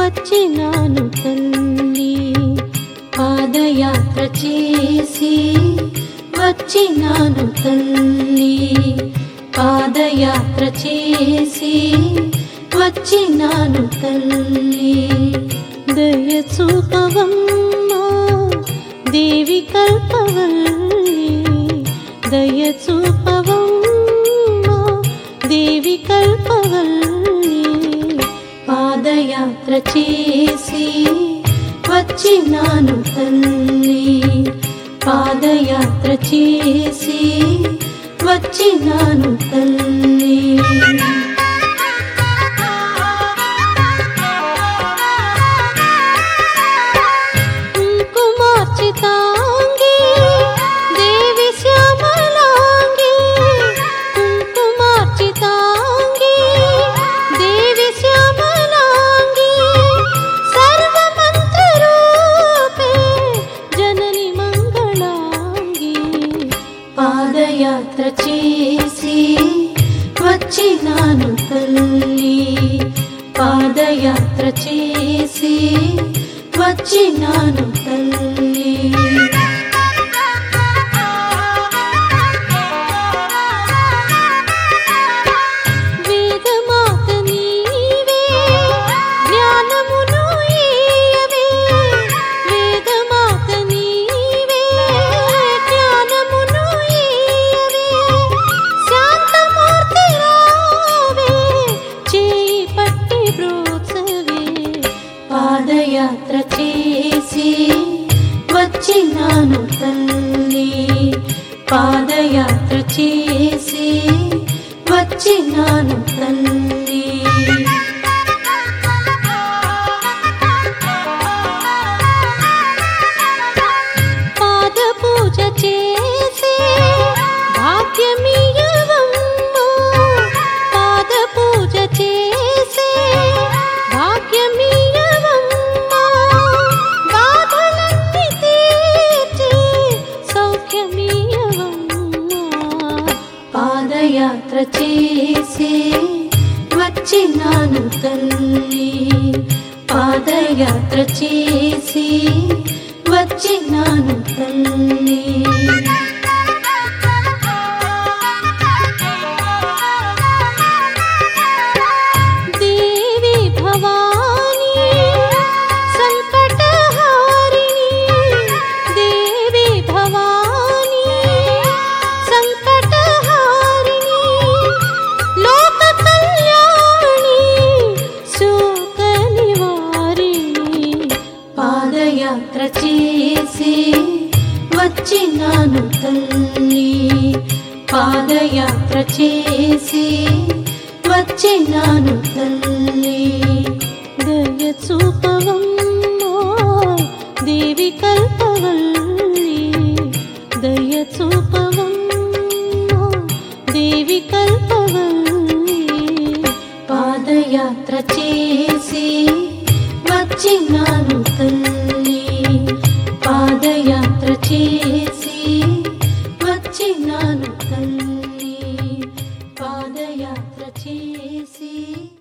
వచ్చినాను తల్లి పాదయాత్ర చేసి వచ్చినాను తల్లి పాదయాత్ర చేసి వచ్చినాను తల్లి దయ చూపవమ్మా దేవి కల్పవల్లి దయ చూపవమ్మా దేవి కల్పవల్లి పాదయాత్ర చేసి వచ్చినాను తల్లి పాదయాత్ర చేసి వచ్చినాను తల్లి కుంకుమార్చితాంగి దేవి శ్యామలాంగి కుంకుమార్చితాంగి దేవి శ్యామలాంగి సర్వమంత్రరూపే జనని మంగళాంగి పాదయాత్ర చేసి వచ్చినాను తల్లి పాదయాత్ర చేసి వచ్చినాను తల్లి వేదమాత నీవే జ్ఞానమును ఈయవే వేదమాత నీవే జ్ఞానమును ఈయవే శాంతమూర్తి రావే చేయి పట్టి బ్రోచవే పాదయాత్ర చేసి వచ్చినాను తల్లి పాదయాత్ర చేసి వచ్చినాను తల్లి పాద పూజ చేసే భాగ్యమియవమ్మా పాద పూజ చేసే భాగ్యమియవమ్మా బాధలన్నీ తీర్చి సౌఖ్యమియవమ్మా పాదయాత్ర చేసి వచ్చినాను తల్లి పాదయాత్ర చేసి వచ్చినాను తల్లి దేవి భవానీ సంకటహారిణి దేవి భవానీ సంకటహారిణి లోక కళ్యాణి శోక నివారిణి పాదయాత్ర చేసి వచ్చినాను తల్లి పాదయాత్ర చేసి వచ్చినాను తల్లి దయ చూపవమ్మా దేవి కల్పవల్లి దయ చూపవమ్మా దేవి కల్పవల్లి పాదయాత్ర చేసి వచ్చినాను తల్లి పాదయాత్ర చేసి వచ్చినాను తల్లి పాదయాత్ర చేసి